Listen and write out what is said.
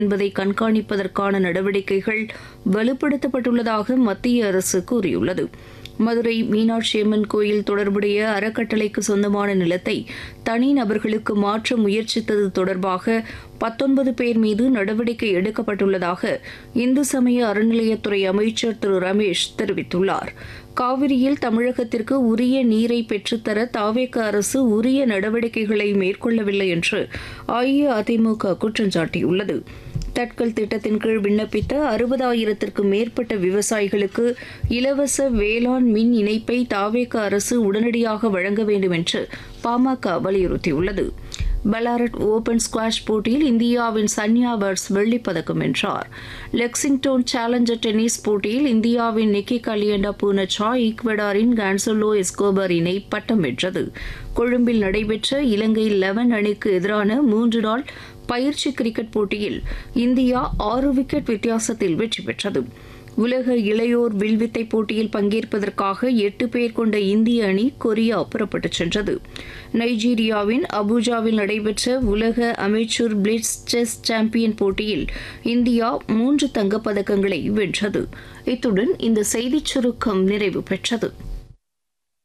என்பதை கண்காணிப்பதற்கான நடவடிக்கைகள் வலுப்படுத்தப்பட்டுள்ளதாக மத்திய அரசு கூறியுள்ளது மதுரை மீனாட்சி அம்மன் கோயில் தொடர்புடைய அறக்கட்டளைக்கு சொந்தமான நிலத்தை தனிநபர்களுக்கு மாற்ற முயற்சித்தது தொடர்பாக பத்தொன்பது பேர் மீது நடவடிக்கை எடுக்கப்பட்டுள்ளதாக இந்து சமய அறநிலையத்துறை அமைச்சர் திரு ரமேஷ் தெரிவித்துள்ளார் காவிரியில் தமிழகத்திற்கு உரிய நீரை பெற்றுத்தர தாவேக அரசு உரிய நடவடிக்கைகளை மேற்கொள்ளவில்லை என்று அஇஅதிமுக குற்றம் சாட்டியுள்ளது தட்கல் திட்டத்தின் கீழ் விண்ணப்பித்த அறுபதாயிரத்திற்கும் மேற்பட்ட விவசாயிகளுக்கு இலவச வேளாண் மின் இணைப்பை தாவேக அரசு உடனடியாக வழங்க வேண்டும் என்று பாமக வலியுறுத்தியுள்ளது பெலாரட் ஓபன் ஸ்குவாஷ் போட்டியில் இந்தியாவின் சன்யா வர்ஸ் வெள்ளிப்பதக்கம் வென்றார் லெக்சிங்டோன் சேலஞ்சர் டென்னிஸ் போட்டியில் இந்தியாவின் நிக்கி கலியண்டா பூனச்சா ஈக்வடாரின் கான்சோலோ எஸ்கோபர் இணை பட்டம் வென்றது கொழும்பில் நடைபெற்ற இலங்கை லெவன் அணிக்கு எதிரான மூன்று நாள் பயிற்சி கிரிக்கெட் போட்டியில் இந்தியா ஆறு விக்கெட் வித்தியாசத்தில் வெற்றி பெற்றது உலக இளையோர் வில்வித்தை போட்டியில் பங்கேற்பதற்காக எட்டு பேர் கொண்ட இந்திய அணி கொரியா புறப்பட்டுச் சென்றது நைஜீரியாவின் அபுஜாவில் நடைபெற்ற உலக அமெச்சூர் பிளிட்ஸ் செஸ் சாம்பியன் போட்டியில் இந்தியா மூன்று தங்கப்பதக்கங்களை வென்றது இத்துடன் இந்த செய்திச் சுருக்கம் நிறைவு பெற்றது